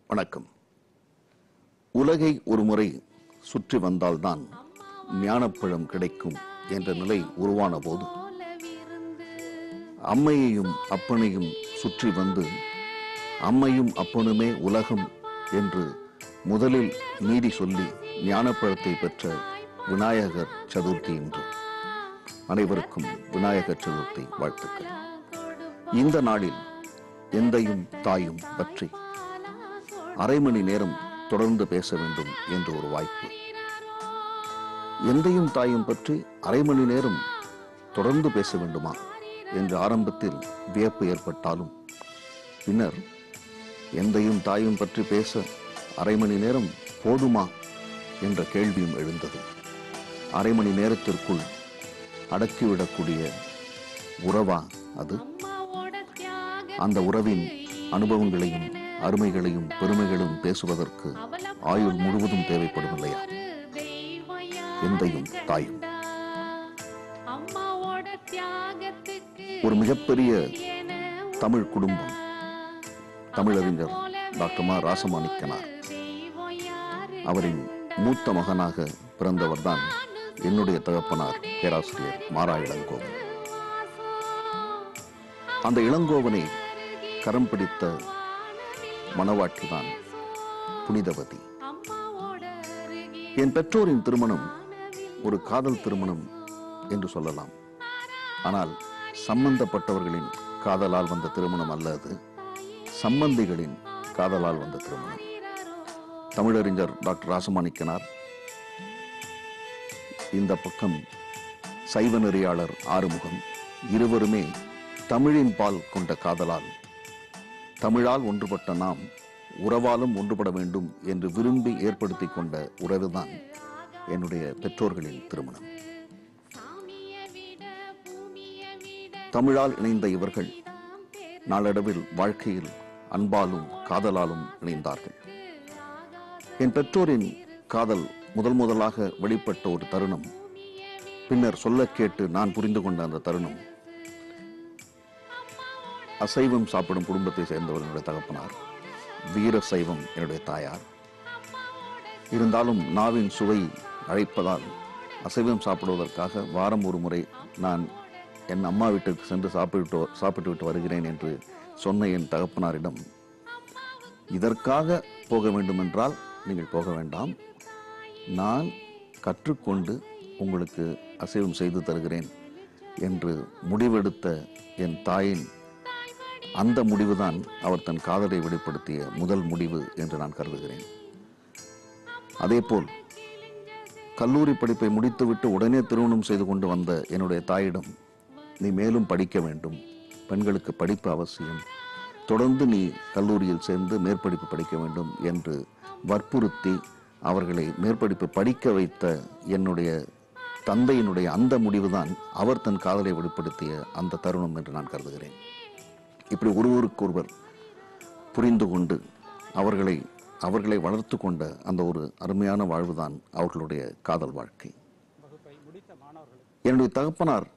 வணக்கம் உலகை ஒருமுறை சுற்றி வந்தால்தான் ஞானப்பழம் கிடைக்கும் என்ற நிலை உருவான போது அம்மையையும் அப்பனையும் சுற்றி வந்து அம்மையும் அப்பனுமே உலகம் என்று முதலில் நீதி சொல்லி ஞானப்பழத்தை பெற்ற விநாயகர் சதுர்த்தி இன்று அனைவருக்கும் விநாயகர் சதுர்த்தி வாழ்த்துக்கள் இந்த நாளில் எந்தையும் தாயும் பற்றி அரை மணி நேரம் தொடர்ந்து பேச வேண்டும் என்று ஒரு வாய்ப்பு எந்தையும் தாயும் பற்றி அரை மணி நேரம் தொடர்ந்து பேச வேண்டுமா என்று ஆரம்பத்தில் வியப்பு ஏற்பட்டாலும் பின்னர் எந்தையும் தாயும் பற்றி பேச அரை மணி நேரம் போதுமா என்ற கேள்வியும் எழுந்தது அரை மணி நேரத்திற்குள் அடக்கிவிடக்கூடிய உறவா அது அந்த உறவின் அனுபவங்களையும் அருமைகளையும் பெருமைகளையும் பேசுவதற்கு ஆயுள் முழுவதும் தேவைப்படும் இல்லையா எந்தையும் தாயும் ஒரு மிகப்பெரிய தமிழ் குடும்பம் தமிழறிஞர் டாக்டர் மா ராசமாணிக்கனார் அவரின் மூத்த மகனாக பிறந்தவர்தான் என்னுடைய தகப்பனார் பேராசிரியர் மாரா இளங்கோவன் அந்த இளங்கோவனை கரம் பிடித்த மணவாட்டிதான் புனிதவதி என் பெற்றோரின் திருமணம் ஒரு காதல் திருமணம் என்று சொல்லலாம் ஆனால் சம்பந்தப்பட்டவர்களின் காதலால் வந்த திருமணம் அல்ல அது சம்பந்திகளின் காதலால் வந்த திருமணம் தமிழறிஞர் டாக்டர் ராசமாணிக்கனார் இந்த பக்கம் சைவ நெறியாளர் ஆறுமுகம் இருவருமே தமிழின் பால் கொண்ட காதலால் தமிழால் ஒன்றுபட்ட நாம் உறவாலும் ஒன்றுபட வேண்டும் என்று விரும்பி ஏற்படுத்தி கொண்ட உறவுதான் என்னுடைய பெற்றோர்களின் திருமணம் தமிழால் இணைந்த இவர்கள் நாளடைவில் வாழ்க்கையில் அன்பாலும் காதலாலும் இணைந்தார்கள் என் பெற்றோரின் காதல் முதல் முதலாக வெளிப்பட்ட ஒரு தருணம் பின்னர் சொல்ல கேட்டு நான் புரிந்து கொண்ட அந்த தருணம் அசைவம் சாப்பிடும் குடும்பத்தை சேர்ந்தவர் என்னுடைய தகப்பனார் வீர சைவம் என்னுடைய தாயார் இருந்தாலும் நாவின் சுவை அழைப்பதால் அசைவம் சாப்பிடுவதற்காக வாரம் ஒரு முறை நான் என் அம்மா வீட்டிற்கு சென்று சாப்பிட்டு சாப்பிட்டு விட்டு வருகிறேன் என்று சொன்ன என் தகப்பனாரிடம் இதற்காக போக வேண்டுமென்றால் நீங்கள் போக வேண்டாம் நான் கற்றுக்கொண்டு உங்களுக்கு அசைவம் செய்து தருகிறேன் என்று முடிவெடுத்த என் தாயின் அந்த முடிவுதான் அவர் தன் காதலை வெளிப்படுத்திய முதல் முடிவு என்று நான் கருதுகிறேன் அதேபோல் கல்லூரி படிப்பை முடித்துவிட்டு உடனே திருமணம் செய்து கொண்டு வந்த என்னுடைய தாயிடம் நீ மேலும் படிக்க வேண்டும் பெண்களுக்கு படிப்பு அவசியம் தொடர்ந்து நீ கல்லூரியில் சேர்ந்து மேற்படிப்பு படிக்க வேண்டும் என்று வற்புறுத்தி அவர்களை மேற்படிப்பு படிக்க வைத்த என்னுடைய தந்தையினுடைய அந்த முடிவுதான் அவர் தன் காதலை வெளிப்படுத்திய அந்த தருணம் என்று நான் கருதுகிறேன் இப்படி ஒருவருக்கொருவர் புரிந்து கொண்டு அவர்களை அவர்களை வளர்த்து கொண்ட அந்த ஒரு அருமையான வாழ்வுதான் அவர்களுடைய காதல் வாழ்க்கை என்னுடைய தகப்பனார்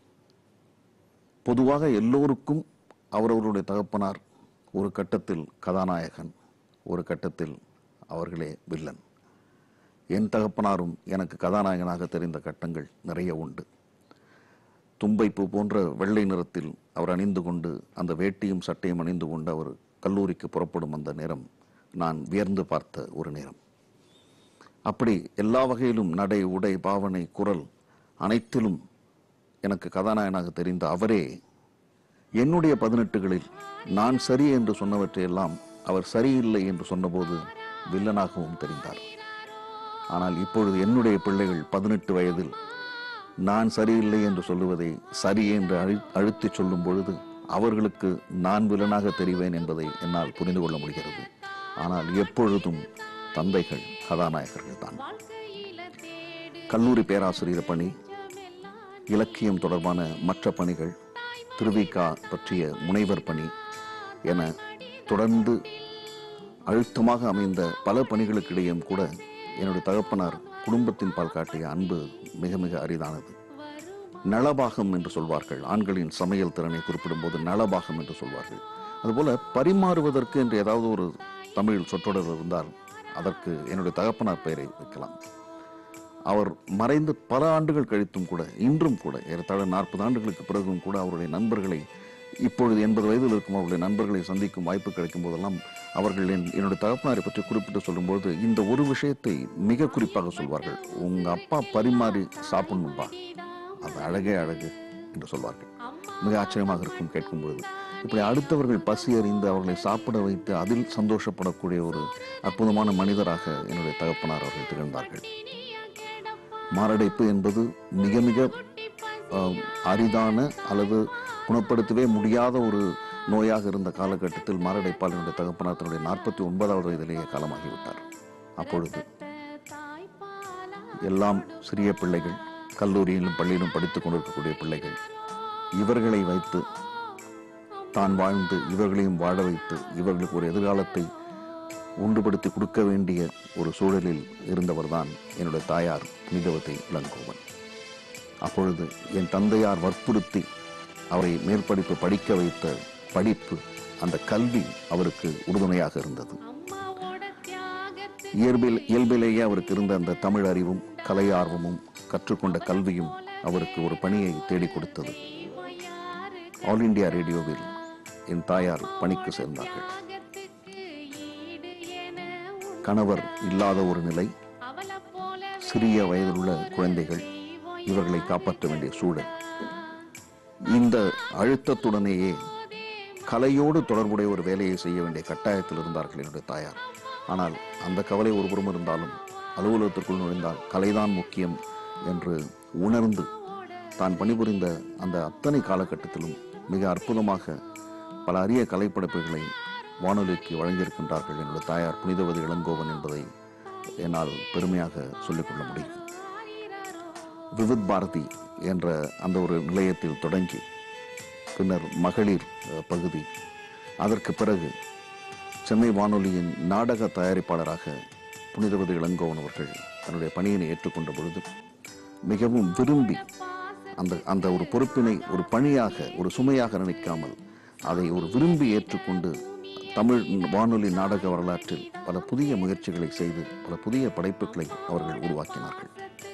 பொதுவாக எல்லோருக்கும் அவரவருடைய தகப்பனார் ஒரு கட்டத்தில் கதாநாயகன் ஒரு கட்டத்தில் அவர்களே வில்லன் என் தகப்பனாரும் எனக்கு கதாநாயகனாக தெரிந்த கட்டங்கள் நிறைய உண்டு தும்பைப்பூ போன்ற வெள்ளை நிறத்தில் அவர் அணிந்து கொண்டு அந்த வேட்டியும் சட்டையும் அணிந்து கொண்டு அவர் கல்லூரிக்கு புறப்படும் அந்த நேரம் நான் வியர்ந்து பார்த்த ஒரு நேரம் அப்படி எல்லா வகையிலும் நடை உடை பாவனை குரல் அனைத்திலும் எனக்கு கதாநாயகனாக தெரிந்த அவரே என்னுடைய பதினெட்டுகளில் நான் சரி என்று சொன்னவற்றையெல்லாம் அவர் சரியில்லை என்று சொன்னபோது வில்லனாகவும் தெரிந்தார் ஆனால் இப்பொழுது என்னுடைய பிள்ளைகள் பதினெட்டு வயதில் நான் சரியில்லை என்று சொல்லுவதை சரி என்று அழி அழுத்தி சொல்லும் பொழுது அவர்களுக்கு நான் வில்லனாக தெரிவேன் என்பதை என்னால் புரிந்து கொள்ள முடிகிறது ஆனால் எப்பொழுதும் தந்தைகள் கதாநாயகர்கள் தான் கல்லூரி பேராசிரியர் பணி இலக்கியம் தொடர்பான மற்ற பணிகள் திருவிகா பற்றிய முனைவர் பணி என தொடர்ந்து அழுத்தமாக அமைந்த பல பணிகளுக்கிடையும் கூட என்னுடைய தகப்பனார் குடும்பத்தின் பால் காட்டிய அன்பு மிக மிக அரிதானது நலபாகம் என்று சொல்வார்கள் ஆண்களின் சமையல் திறனை குறிப்பிடும்போது நலபாகம் என்று சொல்வார்கள் அதுபோல பரிமாறுவதற்கு என்று ஏதாவது ஒரு தமிழ் சொற்றொடர் இருந்தால் அதற்கு என்னுடைய தகப்பனார் பெயரை வைக்கலாம் அவர் மறைந்து பல ஆண்டுகள் கழித்தும் கூட இன்றும் கூட ஏறத்தாழ நாற்பது ஆண்டுகளுக்கு பிறகும் கூட அவருடைய நண்பர்களை இப்பொழுது எண்பது வயதில் இருக்கும் அவருடைய நண்பர்களை சந்திக்கும் வாய்ப்பு கிடைக்கும் போதெல்லாம் அவர்கள் என் என்னுடைய தகப்பனாரை பற்றி குறிப்பிட்டு சொல்லும்போது இந்த ஒரு விஷயத்தை மிக குறிப்பாக சொல்வார்கள் உங்க அப்பா பரிமாறி சாப்பிடணும்பா அது அழகே அழகு என்று சொல்வார்கள் மிக ஆச்சரியமாக இருக்கும் கேட்கும் பொழுது இப்படி அடுத்தவர்கள் பசி அறிந்து அவர்களை சாப்பிட வைத்து அதில் சந்தோஷப்படக்கூடிய ஒரு அற்புதமான மனிதராக என்னுடைய தகப்பனார் அவர்கள் திகழ்ந்தார்கள் மாரடைப்பு என்பது மிக மிக ஆஹ், அரிதான அல்லது குணப்படுத்தவே முடியாத ஒரு நோயாக இருந்த காலகட்டத்தில் மாரடைப்பால் என்னுடைய தகப்பனார் தன்னுடைய நாற்பத்தி ஒன்பதாவது வயதிலேயே காலமாகிவிட்டார் அப்பொழுது எல்லாம் சிறிய பிள்ளைகள் கல்லூரியிலும் பள்ளியிலும் படித்துக் கொண்டிருக்கக்கூடிய பிள்ளைகள் இவர்களை வைத்து தான் வாழ்ந்து இவர்களையும் வாழ வைத்து இவர்களுக்கு ஒரு எதிர்காலத்தை உண்டுபடுத்தி கொடுக்க வேண்டிய ஒரு சூழலில் இருந்தவர்தான் என்னுடைய தாயார் புனிதவதி இளங்கோவன் அப்பொழுது என் தந்தையார் வற்புறுத்தி அவரை மேற்படிப்பு படிக்க வைத்த படிப்பு அந்த கல்வி அவருக்கு உறுதுணையாக இருந்தது இயல்பில் இயல்பிலேயே அவருக்கு இருந்த அந்த தமிழ் அறிவும் கலை ஆர்வமும் கற்றுக்கொண்ட கல்வியும் அவருக்கு ஒரு பணியை தேடிக் கொடுத்தது ஆல் இந்தியா ரேடியோவில் என் தாயார் பணிக்கு சேர்ந்தார்கள் கணவர் இல்லாத ஒரு நிலை சிறிய வயதிலுள்ள குழந்தைகள் இவர்களை காப்பாற்ற வேண்டிய சூழல் இந்த அழுத்தத்துடனேயே கலையோடு தொடர்புடைய ஒரு வேலையை செய்ய வேண்டிய கட்டாயத்தில் இருந்தார்கள் என்னுடைய தாயார் ஆனால் அந்த கவலை ஒருபுறம் இருந்தாலும் அலுவலகத்திற்குள் நுழைந்தால் கலைதான் முக்கியம் என்று உணர்ந்து தான் பணிபுரிந்த அந்த அத்தனை காலகட்டத்திலும் மிக அற்புதமாக பல அரிய கலைப்படைப்புகளை வானொலிக்கு வழங்கியிருக்கின்றார்கள் என்னுடைய தாயார் புனிதவதி இளங்கோவன் என்பதை என்னால் பெருமையாக சொல்லிக்கொள்ள முடியும் விவித் பாரதி என்ற அந்த ஒரு நிலையத்தில் தொடங்கி பின்னர் மகளிர் அஹ், பகுதி அதற்கு பிறகு சென்னை வானொலியின் நாடக தயாரிப்பாளராக புனிதவதி இளங்கோவன் அவர்கள் தன்னுடைய பணியினை ஏற்றுக்கொண்ட பொழுது மிகவும் விரும்பி அந்த அந்த ஒரு பொறுப்பினை ஒரு பணியாக ஒரு சுமையாக நினைக்காமல் அதை ஒரு விரும்பி ஏற்றுக்கொண்டு தமிழ் வானொலி நாடக வரலாற்றில் பல புதிய முயற்சிகளை செய்து பல புதிய படைப்புகளை அவர்கள் உருவாக்கினார்கள்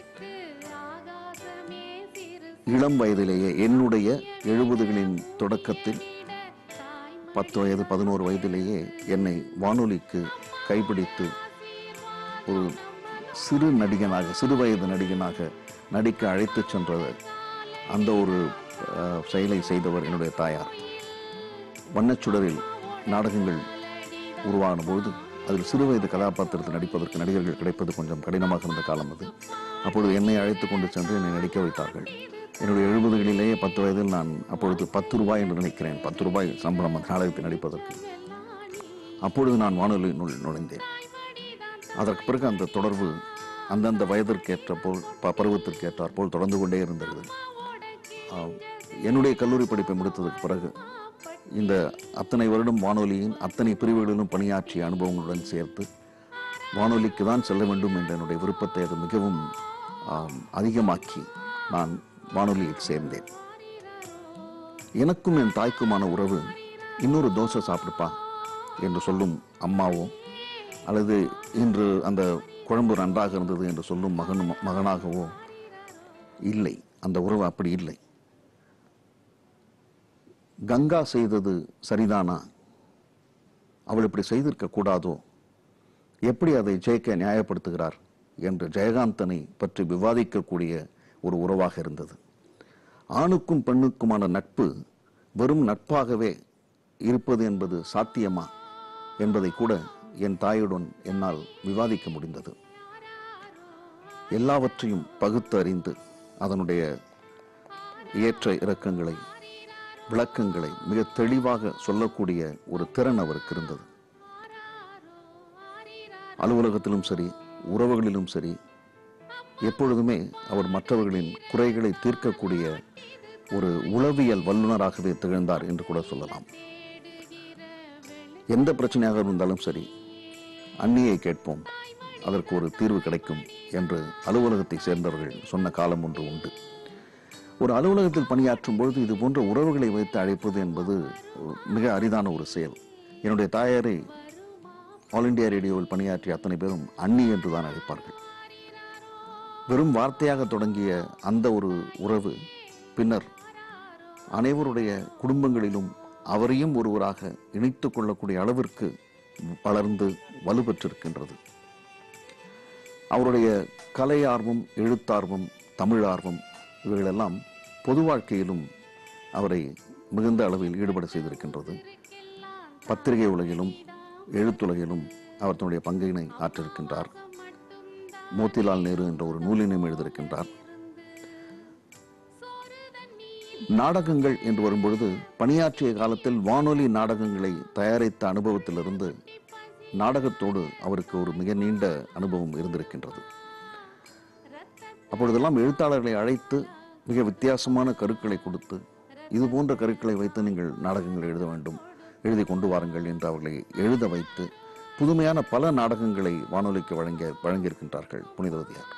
இளம் வயதிலேயே என்னுடைய எழுபதுகளின் தொடக்கத்தில் பத்து வயது பதினோரு வயதிலேயே என்னை வானொலிக்கு கைப்பிடித்து ஒரு சிறு நடிகனாக சிறு வயது நடிகனாக நடிக்க அழைத்துச் சென்ற அந்த ஒரு அஹ், செயலை செய்தவர் என்னுடைய தாயார் வண்ணச்சுடரில் நாடகங்கள் உருவான பொழுது அதில் சிறுவயது கதாபாத்திரத்தில் நடிப்பதற்கு நடிகர்கள் கிடைப்பது கொஞ்சம் கடினமாக இருந்த காலம் அது அப்பொழுது என்னை அழைத்து கொண்டு சென்று என்னை நடிக்க வைத்தார்கள் என்னுடைய எழுபதுகளிலேயே பத்து வயதில் நான் அப்பொழுது பத்து ரூபாய் என்று நினைக்கிறேன் பத்து ரூபாய் சம்பளம் அந்த நாடகத்தை நடிப்பதற்கு அப்பொழுது நான் வானொலியினுள் நுழைந்தேன் அதற்கு பிறகு அந்த தொடர்பு அந்தந்த வயதிற்கேற்ற போல் ப- பருவத்திற்கேற்றாற் போல் தொடர்ந்து கொண்டே இருந்தது ஆஹ், என்னுடைய கல்லூரி படிப்பை முடித்ததற்கு பிறகு இந்த அத்தனை வருடம் வானொலியின் அத்தனை பிரிவுகளிலும் பணியாற்றிய அனுபவங்களுடன் சேர்த்து வானொலிக்கு தான் செல்ல வேண்டும் என்ற என்னுடைய விருப்பத்தை அது மிகவும் ஆம், அதிகமாக்கி நான் வானொலியில் சேர்ந்தேன் எனக்கும் என் தாய்க்குமான உறவு இன்னொரு தோசை சாப்பிடுப்பா என்று சொல்லும் அம்மாவோ அல்லது இன்று அந்த குழம்பு நன்றாக இருந்தது என்று சொல்லும் மகனும் மகனாகவோ இல்லை அந்த உறவு அப்படி இல்லை கங்கா செய்தது சரிதானா அவள் இப்படி செய்திருக்க கூடாதோ எப்படி அதை ஜெயிக்க நியாயப்படுத்துகிறார் என்று ஜெயகாந்தனை பற்றி விவாதிக்கக்கூடிய ஒரு உறவாக இருந்தது ஆணுக்கும் பெண்ணுக்குமான நட்பு வெறும் நட்பாகவே இருப்பது என்பது சாத்தியமா என்பதை கூட என் தாயுடன் என்னால் விவாதிக்க முடிந்தது எல்லாவற்றையும் பகுத்து அறிந்து அதனுடைய ஏற்ற இறக்கங்களை விளக்கங்களை மிக தெளிவாக சொல்லக்கூடிய ஒரு திறன் அவருக்கு இருந்தது அலுவலகத்திலும் சரி உறவுகளிலும் சரி எப்பொழுதுமே அவர் மற்றவர்களின் குறைகளை தீர்க்கக்கூடிய ஒரு உளவியல் வல்லுநராகவே திகழ்ந்தார் என்று கூட சொல்லலாம் எந்த பிரச்சனையாக இருந்தாலும் சரி அந்நியை கேட்போம் அதற்கு ஒரு தீர்வு கிடைக்கும் என்று அலுவலகத்தை சேர்ந்தவர்கள் சொன்ன காலம் ஒன்று உண்டு ஒரு அலுவலகத்தில் பணியாற்றும் பொழுது இது போன்ற உறவுகளை வைத்து அழைப்பது என்பது மிக அரிதான ஒரு செயல் என்னுடைய தாயாரை ஆல் இந்தியா ரேடியோவில் பணியாற்றிய அத்தனை பேரும் அண்ணி என்று தான் அழைப்பார்கள் வெறும் வார்த்தையாக தொடங்கிய அந்த ஒரு உறவு பின்னர் அனைவருடைய குடும்பங்களிலும் அவரையும் ஒருவராக இணைத்துக் கொள்ளக்கூடிய அளவிற்கு வளர்ந்து வலுப்பெற்றிருக்கின்றது அவருடைய கலை ஆர்வம் எழுத்தார்வம் தமிழ் ஆர்வம் இவைகளெல்லாம் பொது வாழ்க்கையிலும் அவரை மிகுந்த அளவில் ஈடுபட செய்திருக்கின்றது பத்திரிகை உலகிலும் எழுத்துலகிலும் அவர் தன்னுடைய பங்கினை ஆற்றிருக்கின்றார் மோத்திலால் நேரு என்ற ஒரு நூலினையும் எழுதியிருக்கின்றார் நாடகங்கள் என்று வரும்பொழுது பணியாற்றிய காலத்தில் வானொலி நாடகங்களை தயாரித்த அனுபவத்திலிருந்து நாடகத்தோடு அவருக்கு ஒரு மிக நீண்ட அனுபவம் இருந்திருக்கின்றது அப்பொழுதெல்லாம் எழுத்தாளர்களை அழைத்து மிக வித்தியாசமான கருக்களை கொடுத்து இது போன்ற கருக்களை வைத்து நீங்கள் நாடகங்கள் எழுத வேண்டும் எழுதி கொண்டு வாருங்கள் என்று அவர்களை எழுத வைத்து புதுமையான பல நாடகங்களை வானொலிக்கு வழங்க வழங்கியிருக்கின்றார்கள் புனிதவதியார்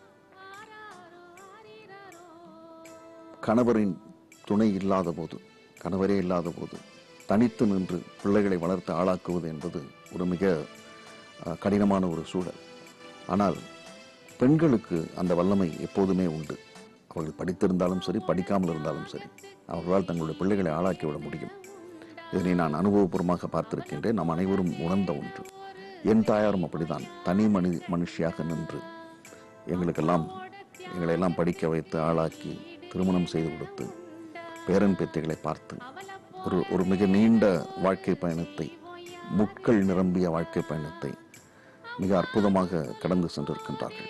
கணவரின் துணை இல்லாத போது கணவரே இல்லாத போது தனித்து நின்று பிள்ளைகளை வளர்த்து ஆளாக்குவது என்பது ஒரு மிக அஹ், கடினமான ஒரு சூழல் ஆனால் பெண்களுக்கு அந்த வல்லமை எப்போதுமே உண்டு அவர்கள் படித்திருந்தாலும் சரி படிக்காமல் இருந்தாலும் சரி அவர்களால் தங்களுடைய பிள்ளைகளை ஆளாக்கிவிட முடியும் இதனை நான் அனுபவபூர்வமாக பார்த்திருக்கின்றேன் நாம் அனைவரும் உணர்ந்த ஒன்று என் தாயாரும் அப்படிதான் தனி மனி மனுஷியாக நின்று எங்களுக்கெல்லாம் எங்களை எல்லாம் படிக்க வைத்து ஆளாக்கி திருமணம் செய்து கொடுத்து பேரன் பேத்திகளை பார்த்து ஒரு ஒரு மிக நீண்ட வாழ்க்கை பயணத்தை முட்கள் நிரம்பிய வாழ்க்கை பயணத்தை மிக அற்புதமாக கடந்து சென்றிருக்கின்றார்கள்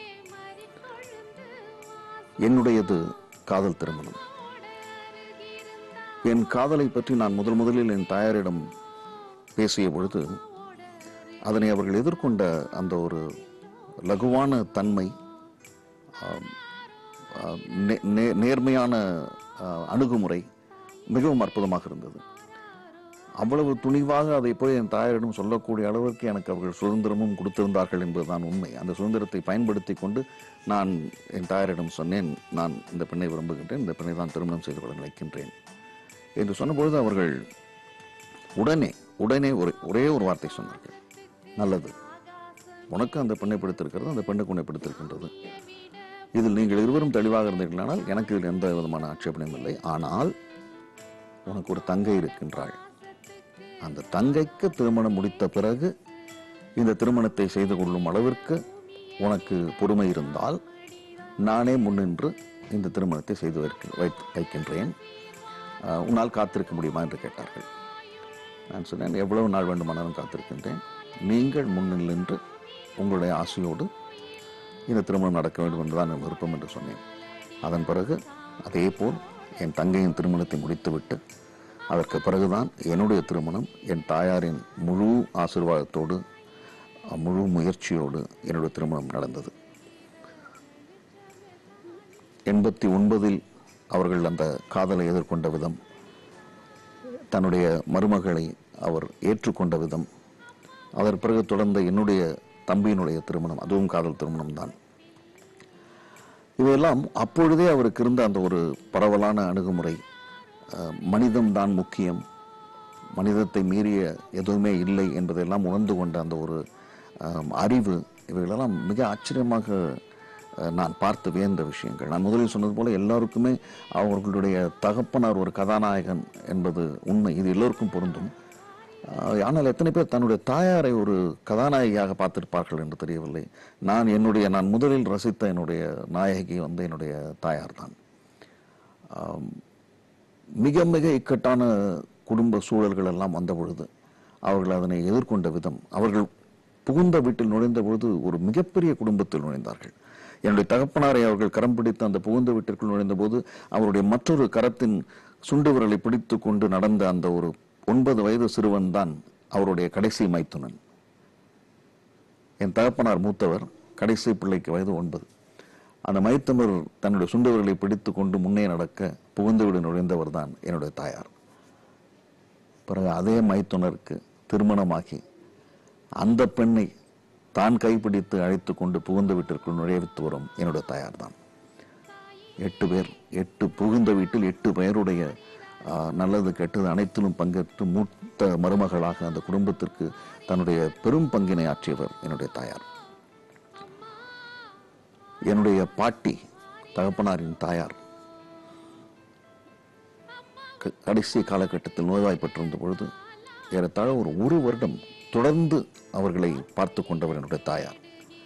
என்னுடையது காதல் திருமணம் என் காதலை பற்றி நான் முதல் முதலில் என் தாயாரிடம் பேசிய பொழுது அதனை அவர்கள் எதிர்கொண்ட அந்த ஒரு லகுவான தன்மை ஆம், ஆ, நே- நே- நேர்மையான ஆ, அணுகுமுறை மிகவும் அற்புதமாக இருந்தது அவ்வளவு துணிவாக அதை போய் என் தாயாரிடம் சொல்லக்கூடிய அளவிற்கு எனக்கு அவர்கள் சுதந்திரமும் கொடுத்திருந்தார்கள் என்பதுதான் உண்மை அந்த சுதந்திரத்தை பயன்படுத்தி கொண்டு நான் என் தாயாரிடம் சொன்னேன் நான் இந்த பெண்ணை விரும்புகின்றேன் இந்த பெண்ணை தான் திருமணம் செய்து கொள்ள நினைக்கின்றேன் என்று சொன்னபொழுது அவர்கள் உடனே உடனே ஒரு ஒரே ஒரு வார்த்தை சொன்னார்கள் நல்லது உனக்கு அந்த பெண்ணை பிடித்திருக்கிறது அந்த பெண்ணுக்கு உன்னை பிடித்திருக்கின்றது இதில் நீங்கள் இருவரும் தெளிவாக இருந்தீர்களானால் எனக்கு இதில் எந்த விதமான ஆட்சேபனையும் இல்லை ஆனால் உனக்கு ஒரு தங்கை இருக்கின்றாள் அந்த தங்கைக்கு திருமணம் முடித்த பிறகு இந்த திருமணத்தை செய்து கொள்ளும் அளவிற்கு உனக்கு பொறுமை இருந்தால் நானே முன்னின்று இந்த திருமணத்தை செய்து வைக்க- வைத்து வைக்கின்றேன் ஆஹ், உன்னால் காத்திருக்க முடியுமா என்று கேட்டார்கள் நான் சொன்னேன் எவ்வளவு நாள் வேண்டுமானாலும் காத்திருக்கின்றேன் நீங்கள் முன்னில் நின்று உங்களுடைய ஆசையோடு இந்த திருமணம் நடக்க வேண்டும் என்றுதான் என் விருப்பம் என்று சொன்னேன் அதன் பிறகு அதே போல் என் தங்கையின் திருமணத்தை முடித்துவிட்டு அதற்கு பிறகுதான் என்னுடைய திருமணம் என் தாயாரின் முழு ஆசீர்வாதத்தோடு அஹ், முழு முயற்சியோடு என்னுடைய திருமணம் நடந்தது எண்பத்தி ஒன்பதில் அவர்கள் அந்த காதலை எதிர்கொண்ட விதம் தன்னுடைய மருமகளை அவர் ஏற்றுக்கொண்ட விதம் அதன் பிறகு தொடர்ந்த என்னுடைய தம்பியினுடைய திருமணம் அதுவும் காதல் திருமணம் தான் இவையெல்லாம் அப்பொழுதே அவருக்கு இருந்த அந்த ஒரு பரவலான அணுகுமுறை அஹ், மனிதம்தான் முக்கியம் மனிதத்தை மீறிய எதுவுமே இல்லை என்பதையெல்லாம் உணர்ந்து கொண்ட அந்த ஒரு அஹ், அறிவு இவைகளெல்லாம் மிக ஆச்சரியமாக அஹ், நான் பார்த்து வியந்த விஷயங்கள் நான் முதலில் சொன்னது போல எல்லாருக்குமே அவர்களுடைய தகப்பனார் ஒரு கதாநாயகன் என்பது உண்மை இது எல்லோருக்கும் பொருந்தும் ஆஹ் ஆனால் எத்தனை பேர் தன்னுடைய தாயாரை ஒரு கதாநாயகியாக பார்த்திருப்பார்கள் என்று தெரியவில்லை நான் என்னுடைய நான் முதலில் ரசித்த என்னுடைய நாயகி வந்து என்னுடைய தாயார் தான் ஆம், மிக மிக இக்கட்டான குடும்ப சூழல்கள் எல்லாம் வந்த பொழுது அவர்கள் அதனை எதிர்கொண்ட விதம் அவர்கள் புகுந்த வீட்டில் நுழைந்த பொழுது ஒரு மிகப்பெரிய குடும்பத்தில் நுழைந்தார்கள் என்னுடைய தகப்பனாரை அவர்கள் கரம் பிடித்து அந்த புகுந்த வீட்டிற்குள் நுழைந்த போது அவருடைய மற்றொரு கரத்தின் சுண்டு விரலை பிடித்து கொண்டு நடந்த அந்த ஒரு ஒன்பது வயது சிறுவன் தான் அவருடைய கடைசி மைத்துனன் என் தகப்பனார் மூத்தவர் கடைசி பிள்ளைக்கு வயது ஒன்பது அந்த மைத்தனர் தன்னுடைய சுண்டு விரலை பிடித்து கொண்டு முன்னே நடக்க புகுந்து விட நுழைந்தவர் தான் என்னுடைய தாயார் பிறகு அதே மைத்துனருக்கு திருமணமாகி அந்த பெண்ணை தான் கைப்பிடித்து அழைத்து கொண்டு புகுந்து வீட்டிற்குள் நுழைவித்து வரும் என்னுடைய தாயார் தான் எட்டு பேர் எட்டு புகுந்த வீட்டில் எட்டு பெயருடைய ஆ, நல்லது கெட்டது அனைத்திலும் பங்கேற்று மூத்த மருமகளாக அந்த குடும்பத்திற்கு தன்னுடைய பெரும் பங்கினை ஆற்றியவர் என்னுடைய தாயார் என்னுடைய பாட்டி தகப்பனாரின் தாயார் க- கடைசி காலகட்டத்தில் நோய்வாய்ப்பட்டிருந்த பொழுது ஏறத்தாழ ஒரு ஒரு வருடம் தொடர்ந்து அவர்களை பார்த்து கொண்டவர் என்னுடைய தாயார்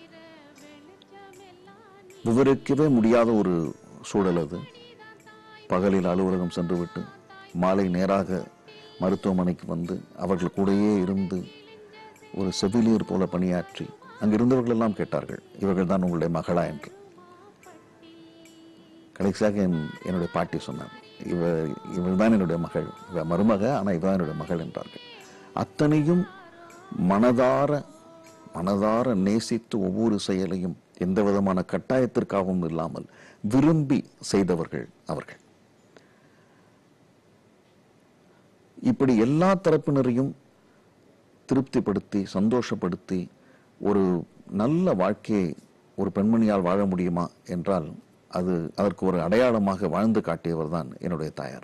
விவரிக்கவே முடியாத ஒரு சூழல் அது பகலில் அலுவலகம் சென்றுவிட்டு மாலை நேராக மருத்துவமனைக்கு வந்து அவர்கள் கூடயே இருந்து ஒரு செவிலியர் போல பணியாற்றி அங்கு இருந்தவர்கள் எல்லாம் கேட்டார்கள் இவர்கள் தான் உங்களுடைய மகளா என்று கடைசியாக என் என்னுடைய பாட்டி சொன்னார் இவ இவள் தான் என்னுடைய மகள் இவ மருமக ஆனால் இவ தான் என்னுடைய மகள் என்றார்கள் அத்தனையும் மனதார மனதார நேசித்து ஒவ்வொரு செயலையும் எந்த விதமான கட்டாயத்திற்காகவும் இல்லாமல் விரும்பி செய்தவர்கள் அவர்கள் இப்படி எல்லா தரப்பினரையும் திருப்திப்படுத்தி சந்தோஷப்படுத்தி ஒரு நல்ல வாழ்க்கையை ஒரு பெண்மணியால் வாழ முடியுமா என்றால் அது அதற்கு ஒரு அடையாளமாக வாழ்ந்து காட்டியவர் தான் என்னுடைய தாயார்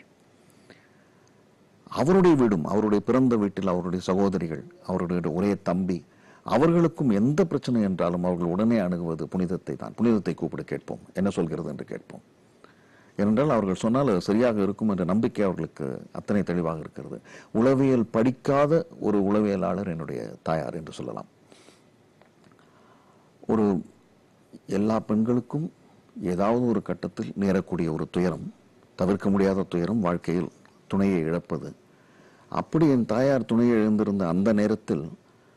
அவருடைய வீடும் அவருடைய பிறந்த வீட்டில் அவருடைய சகோதரிகள் அவருடைய ஒரே தம்பி அவர்களுக்கும் எந்த பிரச்சனை என்றாலும் அவர்கள் உடனே அணுகுவது புனிதத்தை தான் புனிதத்தை கூப்பிட கேட்போம் என்ன சொல்கிறது என்று கேட்போம் ஏனென்றால் அவர்கள் சொன்னால் அது சரியாக இருக்கும் என்ற நம்பிக்கை அவர்களுக்கு அத்தனை தெளிவாக இருக்கிறது உளவியல் படிக்காத ஒரு உளவியலாளர் என்னுடைய தாயார் என்று சொல்லலாம் ஒரு எல்லா பெண்களுக்கும் ஏதாவது ஒரு கட்டத்தில் நேரக்கூடிய ஒரு துயரம் தவிர்க்க முடியாத துயரம் வாழ்க்கையில் துணையை இழப்பது அப்படி என் தாயார் துணையை இழந்திருந்த அந்த நேரத்தில்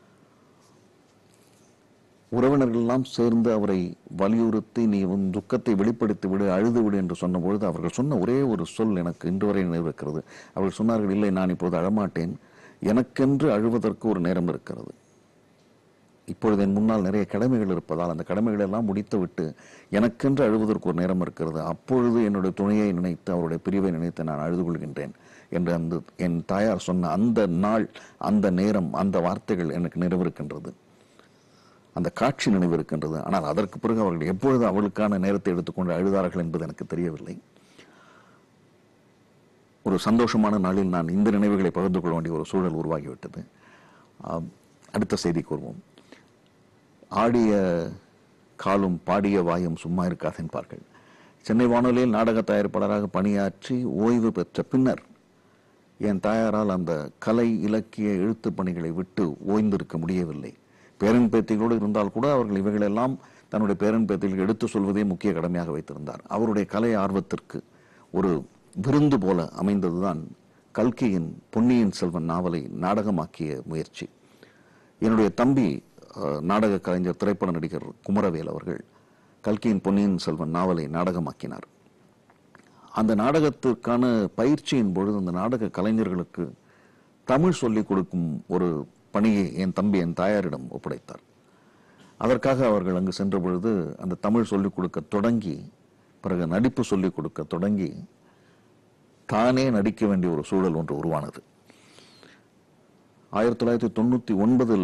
உறவினர்கள் எல்லாம் சேர்ந்து அவரை வலியுறுத்தி நீ உன் துக்கத்தை வெளிப்படுத்தி விடு அழுது விடு என்று சொன்னபொழுது அவர்கள் சொன்ன ஒரே ஒரு சொல் எனக்கு இன்று வரை நினைவிருக்கிறது அவர்கள் சொன்னார்கள் இல்லை நான் இப்போது அழமாட்டேன் எனக்கென்று அழுவதற்கு ஒரு நேரம் இருக்கிறது இப்பொழுது என் முன்னால் நிறைய கடமைகள் இருப்பதால் அந்த கடமைகள் எல்லாம் முடித்துவிட்டு எனக்கென்று அழுவதற்கு ஒரு நேரம் இருக்கிறது அப்பொழுது என்னுடைய துணையை நினைத்து அவருடைய பிரிவை நினைத்து நான் அழுது கொள்கின்றேன் என்று அந்த என் தாயார் சொன்ன அந்த நாள் அந்த நேரம் அந்த வார்த்தைகள் எனக்கு நினைவிருக்கின்றது அந்த காட்சி நினைவிருக்கின்றது ஆனால் அதற்கு பிறகு அவர்கள் எப்பொழுது அவளுக்கான நேரத்தை எடுத்துக்கொண்டு அழுதார்கள் என்பது எனக்கு தெரியவில்லை ஒரு சந்தோஷமான நாளில் நான் இந்த நினைவுகளை பகிர்ந்து கொள்ள வேண்டிய ஒரு சூழல் உருவாகிவிட்டது ஆம், அடுத்த செய்தி கூறுவோம் ஆடிய காலும் பாடிய வாயும் சும்மா இருக்காது என்பார்கள் சென்னை வானொலியில் நாடக தயாரிப்பாளராக பணியாற்றி ஓய்வு பெற்ற பின்னர் என் தாயாரால் அந்த கலை இலக்கிய எழுத்துப் பணிகளை விட்டு ஓய்ந்திருக்க முடியவில்லை பேரன் பேத்திகளோடு இருந்தால் கூட அவர்கள் இவைகளெல்லாம் தன்னுடைய பேரன் பேத்திகளுக்கு எடுத்து சொல்வதே முக்கிய கடமையாக வைத்திருந்தார் அவருடைய கலை ஆர்வத்திற்கு ஒரு விருந்து போல அமைந்ததுதான் கல்கியின் பொன்னியின் செல்வன் நாவலை நாடகமாக்கிய முயற்சி என்னுடைய தம்பி அஹ், நாடக கலைஞர் திரைப்பட நடிகர் குமரவேல் அவர்கள் கல்கியின் பொன்னியின் செல்வன் நாவலை நாடகமாக்கினார் அந்த நாடகத்திற்கான பயிற்சியின் பொழுது அந்த நாடக கலைஞர்களுக்கு தமிழ் சொல்லிக் கொடுக்கும் ஒரு பணியை என் தம்பி என் தாயாரிடம் ஒப்படைத்தார் அதற்காக அவர்கள் அங்கு சென்ற பொழுது அந்த தமிழ் சொல்லிக் கொடுக்க தொடங்கி பிறகு நடிப்பு சொல்லிக் கொடுக்க தொடங்கி தானே நடிக்க வேண்டிய ஒரு சூழல் ஒன்று உருவானது ஆயிரத்தி தொள்ளாயிரத்தி தொண்ணூற்றி ஒன்பதில்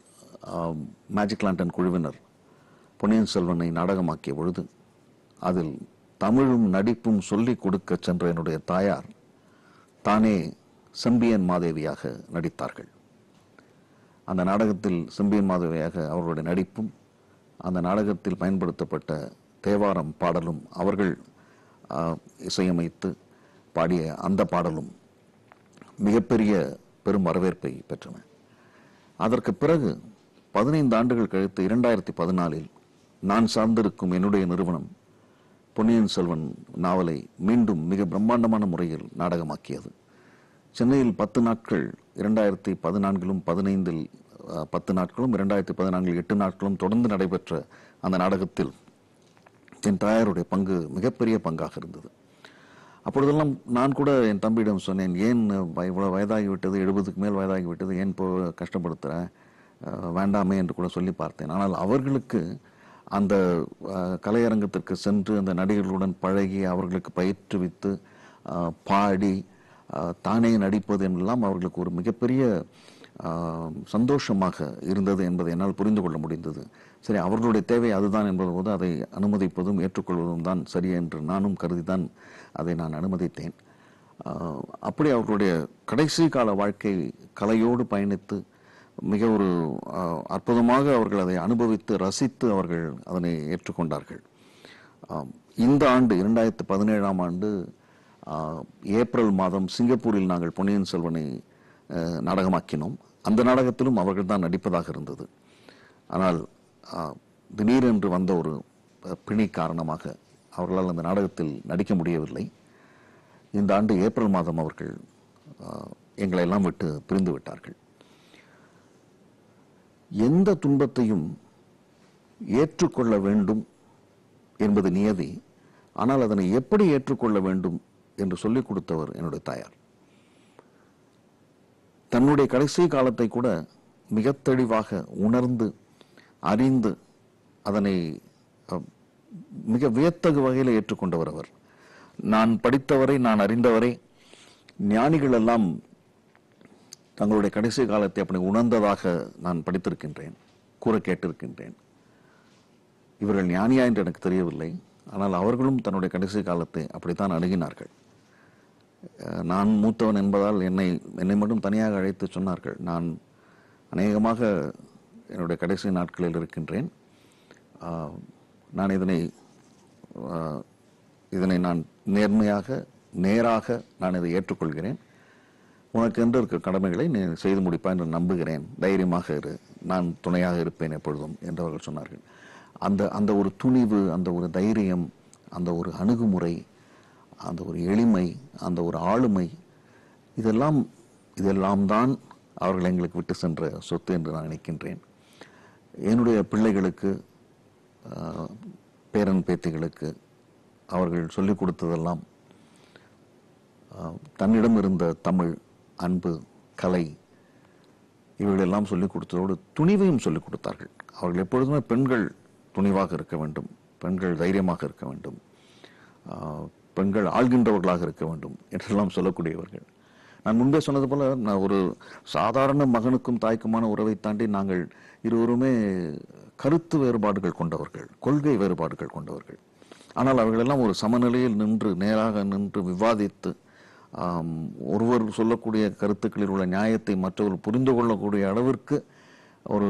மேஜிக் லாண்டன் குழுவினர் பொன்னியின் செல்வனை நாடகமாக்கிய பொழுது அதில் தமிழும் நடிப்பும் சொல்லிக் கொடுக்க சென்ற என்னுடைய தாயார் தானே செம்பியன் மாதேவியாக நடித்தார்கள் அந்த நாடகத்தில் செம்பியன் மாதேவியாக அவர்களுடைய நடிப்பும் அந்த நாடகத்தில் பயன்படுத்தப்பட்ட தேவாரம் பாடலும் அவர்கள் ஆ, இசையமைத்து பாடிய அந்த பாடலும் மிகப்பெரிய பெரும் வரவேற்பை பெற்றன அதற்கு பிறகு பதினைந்து ஆண்டுகள் கழித்து இரண்டாயிரத்தி பதினாலில் நான் சார்ந்திருக்கும் என்னுடைய நிறுவனம் பொன்னியின் செல்வன் நாவலை மீண்டும் மிக பிரம்மாண்டமான முறையில் நாடகமாக்கியது சென்னையில் பத்து நாட்கள் இரண்டாயிரத்தி பதினான்கிலும் பதினைந்தில் அஹ், பத்து நாட்களும் இரண்டாயிரத்தி பதினான்கில் எட்டு நாட்களும் தொடர்ந்து நடைபெற்ற அந்த நாடகத்தில் என் தாயாருடைய பங்கு மிகப்பெரிய பங்காக இருந்தது அப்பொழுதெல்லாம் நான் கூட என் தம்பியிடம் சொன்னேன் ஏன் வய- இவ்வளவு வயதாகிவிட்டது எழுபதுக்கு மேல் வயதாகிவிட்டது ஏன் இப்போ கஷ்டப்படுத்துற அஹ், வேண்டாமே என்று கூட சொல்லி பார்த்தேன் ஆனால் அவர்களுக்கு அந்த அஹ், கலையரங்கத்திற்கு சென்று அந்த நடிகர்களுடன் பழகி அவர்களுக்கு பயிற்றுவித்து அஹ், பாடி அஹ், தானே நடிப்பது என்றெல்லாம் அவர்களுக்கு ஒரு மிகப்பெரிய ஆஹ், சந்தோஷமாக இருந்தது என்பதை என்னால் புரிந்து கொள்ள முடிந்தது சரி அவர்களுடைய தேவை அதுதான் என்பது போது அதை அனுமதிப்பதும் ஏற்றுக்கொள்வதும் தான் சரி என்று நானும் கருதிதான் அதை நான் அனுமதித்தேன் ஆஹ், அப்படி அவர்களுடைய கடைசி கால வாழ்க்கை கலையோடு பயணித்து மிக ஒரு ஆஹ், அற்புதமாக அவர்கள் அதை அனுபவித்து ரசித்து அவர்கள் அதனை ஏற்றுக்கொண்டார்கள் ஆம், இந்த ஆண்டு இரண்டாயிரத்து பதினேழாம் ஆண்டு ஆஹ், ஏப்ரல் மாதம் சிங்கப்பூரில் நாங்கள் பொன்னியின் செல்வனை ஆஹ், நாடகமாக்கினோம் அந்த நாடகத்திலும் அவர்கள் தான் நடிப்பதாக இருந்தது ஆனால் ஆஹ், திடீரென்று வந்த ஒரு அஹ், பிணி காரணமாக அவர்களால் அந்த நாடகத்தில் நடிக்க முடியவில்லை இந்த ஆண்டு ஏப்ரல் மாதம் அவர்கள் ஆஹ், எங்களை எல்லாம் விட்டு பிரிந்து விட்டார்கள் எந்த துன்பத்தையும் ஏற்றுக்கொள்ள வேண்டும் என்பது நியதி ஆனால் அதனை எப்படி ஏற்றுக்கொள்ள வேண்டும் என்று சொல்லிக் கொடுத்தவர் என்னுடைய தாயார் தன்னுடைய கடைசி காலத்தை கூட மிக தெளிவாக உணர்ந்து அறிந்து அதனை அஹ், மிக வியத்தகு வகையில் ஏற்றுக்கொண்டவர் அவர் நான் படித்தவரை நான் அறிந்தவரை ஞானிகள் எல்லாம் தங்களுடைய கடைசி காலத்தை அப்படி உணர்ந்ததாக நான் படித்திருக்கின்றேன் கூற கேட்டிருக்கின்றேன் இவர்கள் ஞானியா என்று எனக்கு தெரியவில்லை ஆனால் அவர்களும் தன்னுடைய கடைசி காலத்தை அப்படித்தான் அணுகினார்கள் அஹ், நான் மூத்தவன் என்பதால் என்னை என்னை மட்டும் தனியாக அழைத்து சொன்னார்கள் நான் அநேகமாக என்னுடைய கடைசி நாட்களில் இருக்கின்றேன் ஆஹ், நான் இதனை ஆஹ், இதனை நான் நேர்மையாக நேராக நான் இதை ஏற்றுக்கொள்கிறேன் உனக்கு என்று இருக்க கடமைகளை நீ செய்து முடிப்பாய் என்று நம்புகிறேன் தைரியமாக இரு நான் துணையாக இருப்பேன் எப்பொழுதும் என்று அவர்கள் சொன்னார்கள் அந்த அந்த ஒரு துணிவு அந்த ஒரு தைரியம் அந்த ஒரு அணுகுமுறை அந்த ஒரு எளிமை அந்த ஒரு ஆளுமை இதெல்லாம் இதெல்லாம் தான் அவர்கள் எங்களுக்கு விட்டு சென்ற சொத்து என்று நான் நினைக்கின்றேன் என்னுடைய பிள்ளைகளுக்கு ஆஹ், பேரன் பேத்திகளுக்கு அவர்கள் சொல்லிக் கொடுத்ததெல்லாம் ஆஹ், தன்னிடம் இருந்த தமிழ் அன்பு கலை இவைகளெல்லாம் சொல்லிக் கொடுத்ததோடு துணிவையும் சொல்லிக் கொடுத்தார்கள் அவர்கள் எப்பொழுதுமே பெண்கள் துணிவாக இருக்க வேண்டும் பெண்கள் தைரியமாக இருக்க வேண்டும் ஆஹ், பெண்கள் ஆள்கின்றவர்களாக இருக்க வேண்டும் என்றெல்லாம் சொல்லக்கூடியவர்கள் நான் முன்பே சொன்னது போல நான் ஒரு சாதாரண மகனுக்கும் தாய்க்குமான உறவை தாண்டி நாங்கள் இருவருமே கருத்து வேறுபாடுகள் கொண்டவர்கள் கொள்கை வேறுபாடுகள் கொண்டவர்கள் ஆனால் அவர்களெல்லாம் ஒரு சமநிலையில் நின்று நேராக நின்று விவாதித்து ஆம், ஒருவர் சொல்லக்கூடிய கருத்துக்களில் உள்ள நியாயத்தை மற்றவர் புரிந்து கொள்ளக்கூடிய அளவிற்கு ஒரு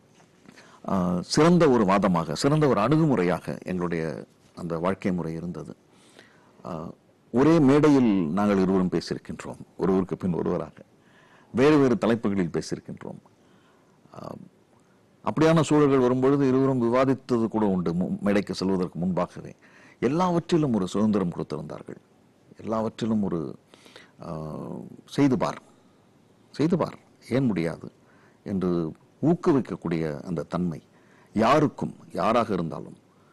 ஆ, சிறந்த ஒரு வாதமாக சிறந்த ஒரு அணுகுமுறையாக எங்களுடைய அந்த வாழ்க்கை முறை இருந்தது ஆ, ஒரே மேடையில் நாங்கள் இருவரும் பேசியிருக்கின்றோம் ஒருவருக்கு பின் ஒருவராக வேறு வேறு தலைப்புகளில் பேசியிருக்கின்றோம் ஆ, அப்படியான சூழல்கள் வரும்பொழுது இருவரும் விவாதித்தது கூட உண்டு மு- மேடைக்கு செல்வதற்கு முன்பாகவே எல்லாவற்றிலும் ஒரு சுதந்திரம் கொடுத்திருந்தார்கள் எல்லாவற்றிலும் ஒரு ஆ, செய்து பார் செய்து பார் ஏன் முடியாது என்று ஊக்குவிக்கக்கூடிய அந்த தன்மை யாருக்கும் யாராக இருந்தாலும்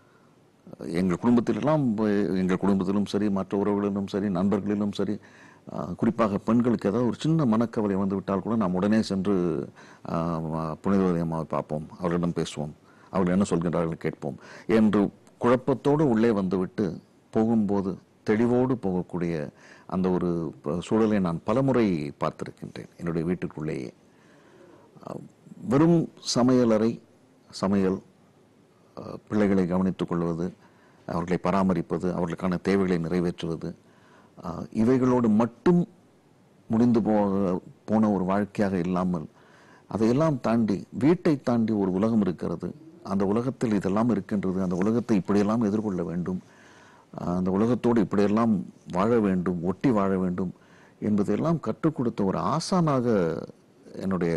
எங்கள் குடும்பத்திலெல்லாம் அஹ், எங்கள் குடும்பத்திலும் சரி மற்ற உறவுகளிலும் சரி நண்பர்களிலும் சரி அஹ், குறிப்பாக பெண்களுக்கு ஏதாவது ஒரு சின்ன மனக்கவலை வந்து விட்டால் கூட நாம் உடனே சென்று அஹ், புனிதவதி அம்மாவை பார்ப்போம் அவர்களிடம் பேசுவோம் அவர்கள் என்ன சொல்கின்றார்கள் கேட்போம் என்று குழப்பத்தோடு உள்ளே வந்துவிட்டு போகும்போது தெளிவோடு போகக்கூடிய அந்த ஒரு ப- சூழலை நான் பலமுறை பார்த்திருக்கின்றேன் என்னுடைய வீட்டுக்குள்ளேயே அஹ், வெறும் சமையலறை சமையல் அஹ், பிள்ளைகளை கவனித்துக் கொள்வது அவர்களை பராமரிப்பது அவர்களுக்கான தேவைகளை நிறைவேற்றுவது அஹ், இவைகளோடு மட்டும் முடிந்து போ போன ஒரு வாழ்க்கையாக இல்லாமல் அதையெல்லாம் தாண்டி வீட்டை தாண்டி ஒரு உலகம் இருக்கிறது அந்த உலகத்தில் இதெல்லாம் இருக்கின்றது அந்த உலகத்தை இப்படியெல்லாம் எதிர்கொள்ள வேண்டும் அஹ், அந்த உலகத்தோடு இப்படியெல்லாம் வாழ வேண்டும் ஒட்டி வாழ வேண்டும் என்பதையெல்லாம் கற்றுக் கொடுத்த ஒரு ஆசானாக என்னுடைய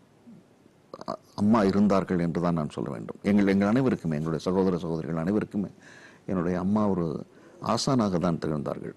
அ- அம்மா இருந்தார்கள் என்று தான் நான் சொல்ல வேண்டும் எங்கள் எங்கள் அனைவருக்குமே எங்களுடைய சகோதர சகோதரிகள் அனைவருக்குமே என்னுடைய அம்மா ஒரு ஆசானாக தான் திகழ்ந்தார்கள்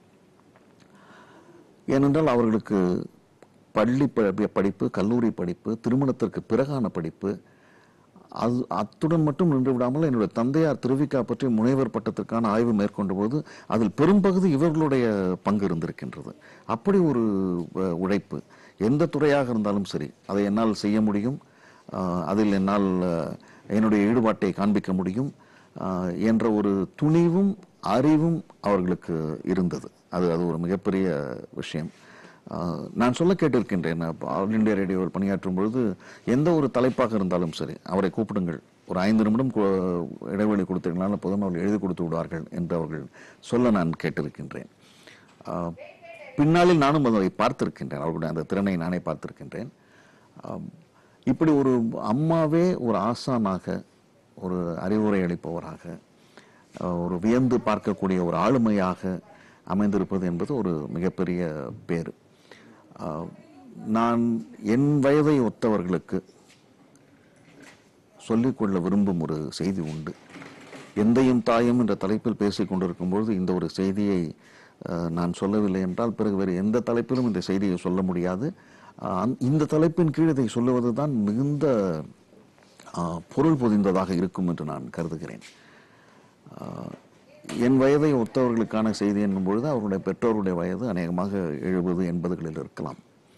ஏனென்றால் அவர்களுக்கு பள்ளி ப- படிப்பு கல்லூரி படிப்பு திருமணத்திற்கு பிறகான படிப்பு அது அத்துடன் மட்டும் நின்று விடாமல் என்னுடைய தந்தையார் திருவிக்கா பற்றி முனைவர் பட்டத்திற்கான ஆய்வு மேற்கொண்ட போது அதில் பெரும்பகுதி இவர்களுடைய பங்கு இருந்திருக்கின்றது அப்படி ஒரு அஹ், உழைப்பு எந்த துறையாக இருந்தாலும் சரி அதை என்னால் செய்ய முடியும் அஹ், அதில் என்னால் அஹ், என்னுடைய ஈடுபாட்டை காண்பிக்க முடியும் அஹ், என்ற ஒரு துணிவும் அறிவும் அவர்களுக்கு இருந்தது அது அது ஒரு மிகப்பெரிய விஷயம் ஆஹ் நான் சொல்ல கேட்டிருக்கின்றேன் அப்ப ஆல் இந்தியா ரேடியோவில் பணியாற்றும் பொழுது எந்த ஒரு தலைப்பாக இருந்தாலும் சரி அவரை கூப்பிடுங்கள் ஒரு ஐந்து நிமிடம் கு- இடைவெளி கொடுத்தீங்களால் போதும் அவர்கள் எழுதி கொடுத்து விடுவார்கள் என்று அவர்கள் சொல்ல நான் கேட்டிருக்கின்றேன் ஆஹ், பின்னாளில் நானும் அதை பார்த்திருக்கின்றேன் அவர்களுடைய அந்த திறனை நானே பார்த்திருக்கின்றேன் ஆம், இப்படி ஒரு அம்மாவே ஒரு ஆசானாக ஒரு அறிவுரை அளிப்பவராக ஆஹ், ஒரு வியந்து பார்க்கக்கூடிய ஒரு ஆளுமையாக அமைந்திருப்பது என்பது ஒரு மிகப்பெரிய பேர் ஆஹ், நான் என் வயதை ஒத்தவர்களுக்கு சொல்லிக்கொள்ள விரும்பும் ஒரு செய்தி உண்டு எந்தையும் தாயும் என்ற தலைப்பில் பேசிக் கொண்டிருக்கும் பொழுது இந்த ஒரு செய்தியை அஹ், நான் சொல்லவில்லை என்றால் பிறகு வேறு எந்த தலைப்பிலும் இந்த செய்தியை சொல்ல முடியாது அஹ், அந்த- இந்த தலைப்பின் கீழ் இதை சொல்லுவது தான் மிகுந்த அஹ், பொருள் பொதிந்ததாக இருக்கும் என்று நான் கருதுகிறேன் அஹ், என் வயதை ஒத்தவர்களுக்கான செய்தி என்னும் பொழுது அவருடைய பெற்றோருடைய வயது அநேகமாக எழுபது எண்பதுகளில் இருக்கலாம்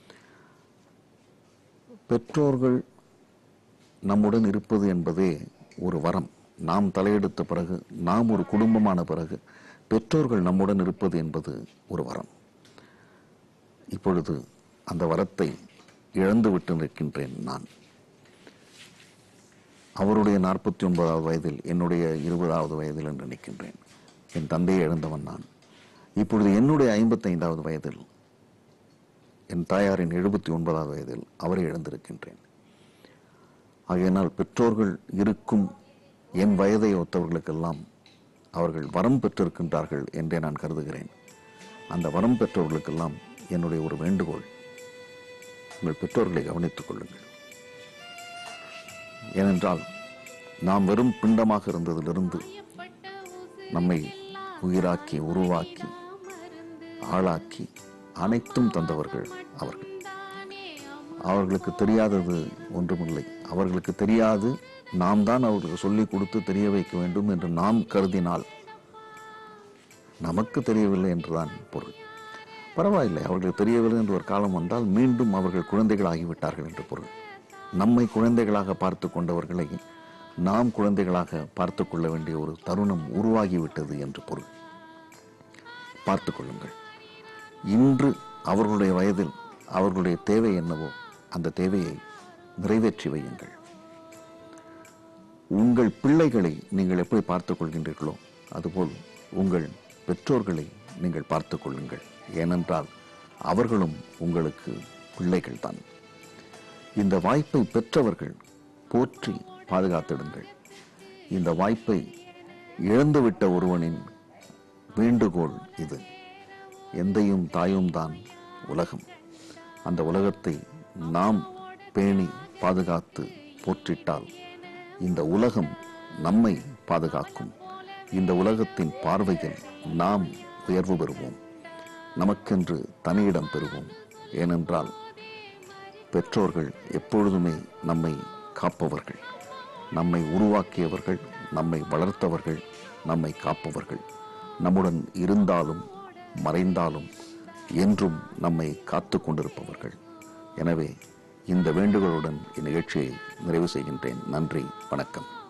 பெற்றோர்கள் நம்முடன் இருப்பது என்பதே ஒரு வரம் நாம் தலையெடுத்த பிறகு நாம் ஒரு குடும்பமான பிறகு பெற்றோர்கள் நம்முடன் இருப்பது என்பது ஒரு வரம் இப்பொழுது அந்த வரத்தை இழந்து விட்டு நிற்கின்றேன் நான் அவருடைய நாற்பத்தி ஒன்பதாவது வயதில் என்னுடைய இருபதாவது வயதில் என்று நிற்கின்றேன் என் தந்தையை இழந்தவன் நான் இப்பொழுது என்னுடைய ஐம்பத்தைந்தாவது வயதில் என் தாயாரின் எழுபத்தி ஒன்பதாவது வயதில் அவரை இழந்திருக்கின்றேன் ஆகையினால் பெற்றோர்கள் இருக்கும் என் வயதை ஒத்தவர்களுக்கெல்லாம் அவர்கள் வரம் பெற்றிருக்கின்றார்கள் என்றே நான் கருதுகிறேன் அந்த வரம் பெற்றவர்களுக்கெல்லாம் என்னுடைய ஒரு வேண்டுகோள் உங்கள் பெற்றோர்களை கவனித்துக் கொள்ளுங்கள் ஏனென்றால் நாம் வெறும் பிண்டமாக இருந்ததிலிருந்து நம்மை உயிராக்கி உருவாக்கி ஆளாக்கி அனைத்தும் தந்தவர்கள் அவர்கள் அவர்களுக்கு தெரியாதது ஒன்றுமில்லை அவர்களுக்கு தெரியாது நாம் தான் அவர்களுக்கு சொல்லிக் கொடுத்து தெரிய வைக்க வேண்டும் என்று நாம் கருதினால் நமக்கு தெரியவில்லை என்றுதான் பொருள் பரவாயில்லை அவர்களுக்கு தெரியவில்லை என்று ஒரு காலம் வந்தால் மீண்டும் அவர்கள் குழந்தைகள் ஆகிவிட்டார்கள் என்று பொருள் நம்மை குழந்தைகளாக பார்த்து கொண்டவர்களை நாம் குழந்தைகளாக பார்த்து கொள்ள வேண்டிய ஒரு தருணம் உருவாகிவிட்டது என்று பொருள் பார்த்து கொள்ளுங்கள் இன்று அவர்களுடைய வயதில் அவர்களுடைய தேவை என்னவோ அந்த தேவையை நிறைவேற்றி வையுங்கள் உங்கள் பிள்ளைகளை நீங்கள் எப்படி பார்த்துக் கொள்கின்றீர்களோ அதுபோல் உங்கள் பெற்றோர்களை நீங்கள் பார்த்துக் கொள்ளுங்கள் ஏனென்றால் அவர்களும் உங்களுக்கு பிள்ளைகள்தான் இந்த வாய்ப்பை பெற்றவர்கள் போற்றி பாதுகாத்திடுங்கள் இந்த வாய்ப்பை இழந்துவிட்ட ஒருவனின் வேண்டுகோள் இது எந்தையும் தாயும் தான் உலகம் அந்த உலகத்தை நாம் பேணி பாதுகாத்து போற்றிட்டால் இந்த உலகம் நம்மை பாதுகாக்கும் இந்த உலகத்தின் பார்வையில் நாம் உயர்வு பெறுவோம் நமக்கென்று தனியிடம் பெறுவோம் ஏனென்றால் பெற்றோர்கள் எப்பொழுதுமே நம்மை காப்பவர்கள் நம்மை உருவாக்கியவர்கள் நம்மை வளர்த்தவர்கள் நம்மை காப்பவர்கள் நம்முடன் இருந்தாலும் மறைந்தாலும் என்றும் நம்மை காத்து கொண்டிருப்பவர்கள் எனவே இந்த வேண்டுகோளுடன் இந்நிகழ்ச்சியை நிறைவு செய்கின்றேன் நன்றி வணக்கம்